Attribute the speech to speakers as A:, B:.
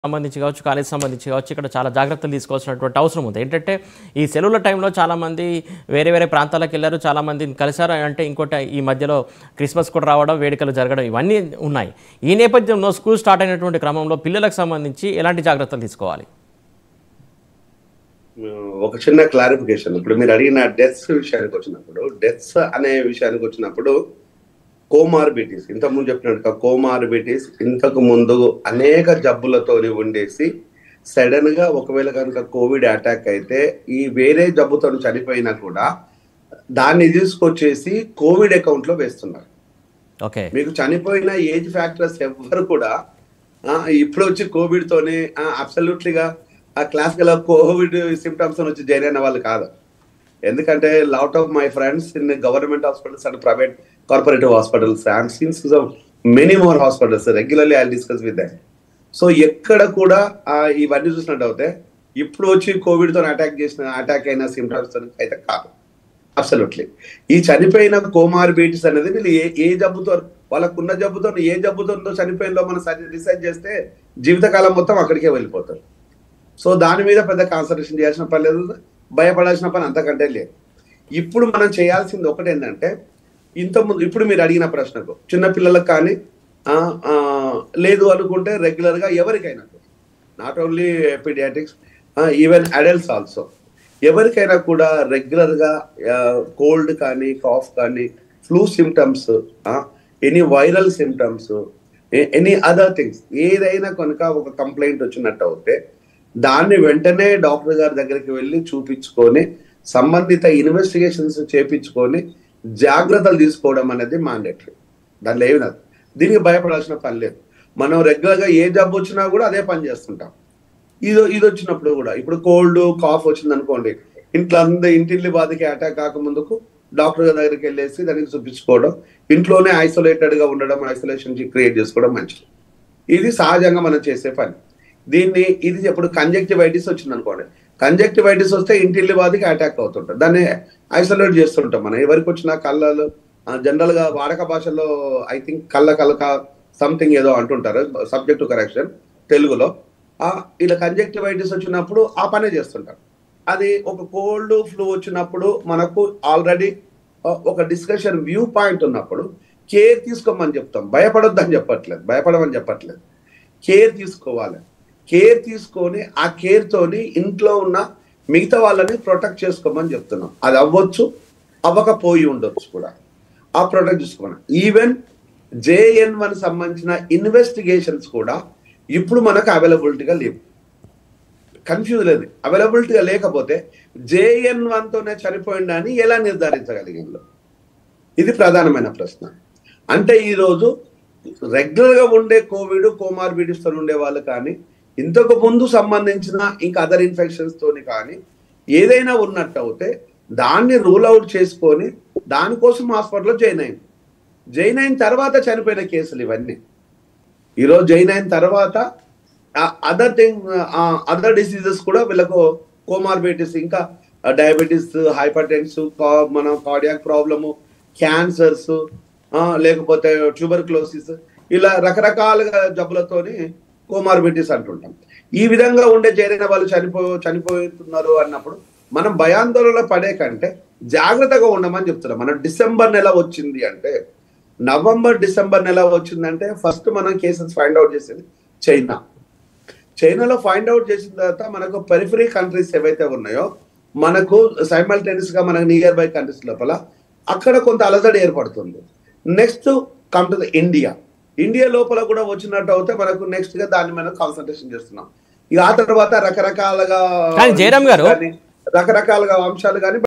A: సంబంధించి కావచ్చు కాలేజ్ సంబంధించి కావచ్చు ఇక్కడ చాలా జాగ్రత్తలు తీసుకోవాల్సినటువంటి అవసరం ఉంది ఏంటంటే ఈ సెలవుల టైంలో చాలామంది వేరే వేరే ప్రాంతాలకు వెళ్ళారు చాలామందిని కలిశారు అంటే ఇంకోటి ఈ మధ్యలో క్రిస్మస్ కూడా రావడం వేడుకలు జరగడం ఇవన్నీ ఉన్నాయి ఈ నేపథ్యంలో స్కూల్ స్టార్ట్ అయినటువంటి క్రమంలో పిల్లలకు సంబంధించి ఎలాంటి జాగ్రత్తలు తీసుకోవాలి
B: ఒక చిన్న క్లారిఫికేషన్ ఇప్పుడు మీరు అడిగిన డెత్స్ విషయానికి వచ్చినప్పుడు డెత్స్ అనే విషయానికి వచ్చినప్పుడు కోమార్బిటీస్ ఇంతకుముందు చెప్పినట్టుగా కోమార్బిటీస్ ఇంతకు ముందు అనేక జబ్బులతోని ఉండేసి సడన్ గా ఒకవేళ కనుక కోవిడ్ అటాక్ అయితే ఈ వేరే జబ్బుతో చనిపోయినా కూడా దాన్ని తీసుకొచ్చేసి కోవిడ్ అకౌంట్ లో వేస్తున్నారు
A: ఓకే
B: మీకు చనిపోయిన ఏజ్ ఫ్యాక్టర్స్ ఎవ్వరు కూడా ఆ, ఇప్పుడు వచ్చి కోవిడ్ తోనే అబ్సల్యూట్లీగా ఆ క్లాస్ గల కోవిడ్ సిమ్టమ్స్ వచ్చి జాయిన్ అయిన వాళ్ళు కాదు ఎందుకంటే lot of my friends in government hospitals and private corporative hospitals and scenes many more hospitals regularly I discuss with that so ఎక్కడ కూడా ఆ, ఇవన్నీ చూసినట్టు అయితే ఇప్పుడు వచ్చి కోవిడ్ తో అటాక్ చేసిన అటాక్ అయిన సిమ్టమ్స్ అయితే కాదు అబ్సల్యూట్లీ ఈ చనిపోయిన కోమార్బిటీస్ అనేది వీళ్ళు ఏ ఏ జబ్బుతో వాళ్ళకున్న జబ్బుతో ఏ జబ్బుతో చనిపోయినలో మనం రీసెర్చ్ చేస్తే జీవితకాలం మొత్తం అక్కడికే వెళ్ళిపోతారు సో దాని మీద పెద్ద కాన్సన్ట్రేషన్ చేయాల్సిన పని లేదు భయపడాల్సిన పని అంతకంటే లేదు ఇప్పుడు మనం చేయాల్సింది ఒకటి ఏంటంటే ఇంత ముందు ఇప్పుడు మీరు అడిగిన ప్రశ్నకు చిన్న పిల్లలకు కానీ ఆ, ఆ, లేదు అనుకుంటే రెగ్యులర్ గా ఎవరికైనా not only paediatrics even adults also ఎవరికైనా కూడా రెగ్యులర్ గా కోల్డ్ కానీ కాఫ్ కానీ flu symptoms any viral symptoms any other things ఏదైనా కనుక ఒక కంప్లైంట్ వచ్చినట్టు అవుతే దాన్ని వెంటనే డాక్టర్ గారి దగ్గరికి వెళ్ళి చూపించుకొని సంబంధిత ఇన్వెస్టిగేషన్స్ చేపించుకొని జాగ్రత్తలు తీసుకోవడం అనేది మాండేటరీ దానిలో ఏమి లేదు దీనికి భయపడాల్సిన పని లేదు మనం రెగ్యులర్ గా ఏ జబ్బు వచ్చినా కూడా అదే పని చేస్తుంటాం ఇది ఇది వచ్చినప్పుడు కూడా ఇప్పుడు కోల్డ్ కాఫ్ వచ్చింది అనుకోండి ఇంట్లో అందరి ఇంటిల్లి బాధకి అటాక్ కాకముందుకు డాక్టర్ గారి దగ్గరికి వెళ్ళేసి దానికి చూపించుకోవడం ఇంట్లోనే ఐసోలేటెడ్ గా ఉండడం ఐసోలేషన్ క్రియేట్ చేసుకోవడం మంచిది ఇది సహజంగా మనం చేసే పని దీన్ని ఇది ఇప్పుడు కంజక్టివైటిస్ వచ్చింది అనుకోండి కంజక్టివైటిస్ వస్తే ఇంటిల్లి బాధకి అటాక్ అవుతుంటారు దాన్ని ఐసోలేట్ చేస్తుంటాం మనం ఎవరికి వచ్చిన కళ్ళలు జనరల్ గా వాడక భాషలో ఐ థింక్ కళ్ళ కలక సంథింగ్ ఏదో అంటుంటారు సబ్జెక్టు కరెక్షన్ తెలుగులో ఆ ఇలా కంజక్టివైటిస్ వచ్చినప్పుడు ఆ పనే చేస్తుంటారు అది ఒక కోల్డ్ ఫ్లూ వచ్చినప్పుడు మనకు ఆల్రెడీ ఒక డిస్కషన్ వ్యూ పాయింట్ ఉన్నప్పుడు కేర్ తీసుకోమని చెప్తాం భయపడొద్దని చెప్పట్లేదు భయపడమని చెప్పట్లేదు కేర్ తీసుకోవాలి కేర్ తీసుకొని ఆ కేర్ తోని ఇంట్లో ఉన్న మిగతా వాళ్ళని ప్రొటెక్ట్ చేసుకోమని చెప్తున్నాం అది అవ్వచ్చు అవ్వకపోయి ఉండొచ్చు కూడా ఆ ప్రొటెక్ట్ చేసుకోమని ఈవెన్ జేఎన్ వన్ సంబంధించిన ఇన్వెస్టిగేషన్స్ కూడా ఇప్పుడు మనకు అవైలబిలిటీగా లేవు కన్ఫ్యూజ్ లేదు అవైలబిలిటీగా లేకపోతే జేఎన్ వన్ తోనే చనిపోయిందా అని ఎలా నిర్ధారించగలిగిందో ఇది ప్రధానమైన ప్రశ్న అంటే ఈరోజు రెగ్యులర్ గా ఉండే కోవిడ్ కోమార్బిడిస్ తో ఉండే వాళ్ళు కానీ ఇంతకు ముందు సంబంధించిన ఇంకా అదర్ ఇన్ఫెక్షన్స్ తోని కానీ ఏదైనా ఉన్నట్టు అవుతే దాన్ని రూల్ అవుట్ చేసుకొని దానికోసం హాస్పిటల్లో జాయిన్ అయింది జాయిన్ అయిన తర్వాత చనిపోయిన కేసులు ఇవన్నీ ఈరోజు జాయిన్ అయిన తర్వాత అదర్ థింగ్ అదర్ డిసీజెస్ కూడా వీళ్ళకు కోమార్బిటీస్ ఇంకా డయాబెటీస్ హైపర్ మన కార్డియాక్ ప్రాబ్లము క్యాన్సర్స్ లేకపోతే ట్యూబర్క్లోసిస్ ఇలా రకరకాలుగా జబ్బులతోని కోమార్బిటీస్ అంటుంటాం ఈ విధంగా ఉండే చేరిన వాళ్ళు చనిపో చనిపోతున్నారు అన్నప్పుడు మనం భయాందోళన పడే కంటే జాగ్రత్తగా ఉండమని చెప్తున్నాం మనం డిసెంబర్ నెల వచ్చింది అంటే నవంబర్ డిసెంబర్ నెల వచ్చిందంటే ఫస్ట్ మనం కేసెస్ ఫైండ్ అవుట్ చేసేది చైనా చైనాలో ఫైండ్ అవుట్ చేసిన తర్వాత మనకు పెరిఫరీ కంట్రీస్ ఏవైతే ఉన్నాయో మనకు సైమల్టేనియస్ గా మనకు నియర్ బై కంట్రీస్ లోపల అక్కడ కొంత అలజడి ఏర్పడుతుంది next come to the India India లోపల కూడా వచ్చినట్టు అయితే మనకు నెక్స్ట్ గా దాన్ని మనం కాన్సన్ట్రేషన్ చేస్తున్నాం ఇక ఆ తర్వాత రకరకాలుగా
A: కానీ జయరామ్ గారు-
B: రకరకాలుగా అంశాలు కానీ